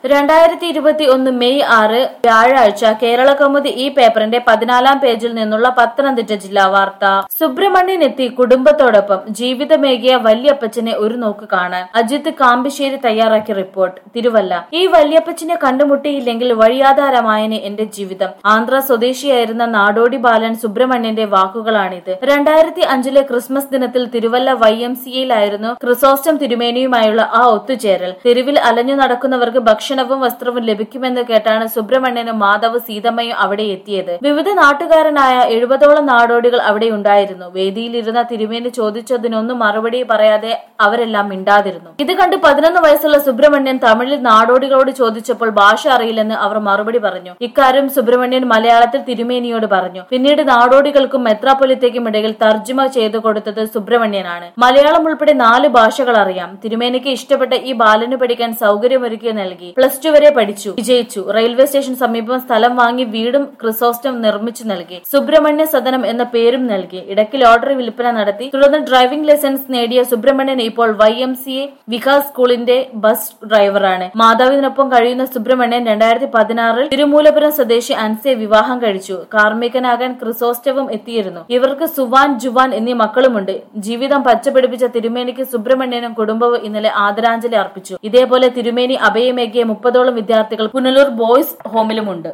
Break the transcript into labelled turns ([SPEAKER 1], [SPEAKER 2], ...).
[SPEAKER 1] രണ്ടായിരത്തി ഇരുപത്തി ഒന്ന് മെയ് ആറ് വ്യാഴാഴ്ച കേരള കൗമുദി ഈ പേപ്പറിന്റെ പതിനാലാം പേജിൽ നിന്നുള്ള പത്തനംതിട്ട ജില്ലാ വാർത്ത സുബ്രഹ്മണ്യൻ എത്തി കുടുംബത്തോടൊപ്പം ജീവിതമേകിയ വല്യപ്പച്ചനെ ഒരു നോക്ക് കാണാൻ അജിത്ത് കാമ്പിശ്ശേരി തയ്യാറാക്കിയ റിപ്പോർട്ട് തിരുവല്ല ഈ വല്യപ്പച്ചനെ കണ്ടുമുട്ടിയില്ലെങ്കിൽ വഴിയാധാരമായനെ എന്റെ ജീവിതം ആന്ധ്ര സ്വദേശിയായിരുന്ന നാടോടി ബാലൻ സുബ്രഹ്മണ്യന്റെ വാക്കുകളാണിത് രണ്ടായിരത്തി അഞ്ചിലെ ക്രിസ്മസ് ദിനത്തിൽ തിരുവല്ല വൈ എം സിയിലായിരുന്നു ക്രിസോസ്റ്റം തിരുമേനിയുമായുള്ള ആ ഒത്തുചേരൽ തെരുവിൽ അലഞ്ഞു നടക്കുന്നവർക്ക് ഭക്ഷണവും വസ്ത്രവും ലഭിക്കുമെന്ന് കേട്ടാണ് സുബ്രഹ്മണ്യനും മാധവ് സീതമ്മയും അവിടെ എത്തിയത് വിവിധ നാട്ടുകാരനായ എഴുപതോളം നാടോടികൾ അവിടെ ഉണ്ടായിരുന്നു വേദിയിലിരുന്ന തിരുമേനി ചോദിച്ചതിനൊന്നും മറുപടി പറയാതെ അവരെല്ലാം മിണ്ടാതിരുന്നു ഇത് കണ്ട് പതിനൊന്ന് വയസ്സുള്ള സുബ്രഹ്മണ്യൻ തമിഴിൽ നാടോടികളോട് ചോദിച്ചപ്പോൾ ഭാഷ അറിയില്ലെന്ന് അവർ മറുപടി പറഞ്ഞു ഇക്കാര്യം സുബ്രഹ്മണ്യൻ മലയാളത്തിൽ തിരുമേനിയോട് പറഞ്ഞു പിന്നീട് നാടോടികൾക്കും മെത്രാപ്പൊലിത്തേക്കും ഇടയിൽ തർജ്ജമ ചെയ്തു കൊടുത്തത് സുബ്രഹ്മണ്യനാണ് മലയാളം ഉൾപ്പെടെ നാല് ഭാഷകൾ അറിയാം തിരുമേനിക്ക് ഇഷ്ടപ്പെട്ട ഈ ബാലന് പഠിക്കാൻ സൗകര്യമൊരുക്കി നൽകി പ്ലസ് ടു വരെ പഠിച്ചു വിജയിച്ചു റെയിൽവേ സ്റ്റേഷൻ സമീപം സ്ഥലം വാങ്ങി വീടും ക്രിസോസ്റ്റം നിർമ്മിച്ചു നൽകി സുബ്രഹ്മണ്യ സദനം എന്ന പേരും നൽകി ഇടയ്ക്ക് ലോട്ടറി വിൽപ്പന നടത്തി തുടർന്ന് ഡ്രൈവിംഗ് ലൈസൻസ് നേടിയ സുബ്രഹ്മണ്യൻ ഇപ്പോൾ Y M C A Vikas സ്കൂളിന്റെ ബസ് ഡ്രൈവറാണ് മാതാവിനൊപ്പം കഴിയുന്ന സുബ്രഹ്മണ്യൻ രണ്ടായിരത്തി പതിനാറിൽ തിരുമൂലപുരം സ്വദേശി അൻസയെ വിവാഹം കഴിച്ചു കാർമ്മികനാകാൻ ക്രിസോസ്റ്റവും എത്തിയിരുന്നു ഇവർക്ക് സുവാൻ ജുവാൻ എന്നീ മക്കളുമുണ്ട് ജീവിതം പച്ചപിടിപ്പിച്ച തിരുമേനിക്ക് സുബ്രഹ്മണ്യനും കുടുംബവും ഇന്നലെ ആദരാഞ്ജലി അർപ്പിച്ചു ഇതേപോലെ തിരുമേനി അഭയമേകിയ മുപ്പതോളം വിദ്യാർത്ഥികൾ പുനലൂർ ബോയ്സ് ഹോമിലുമുണ്ട്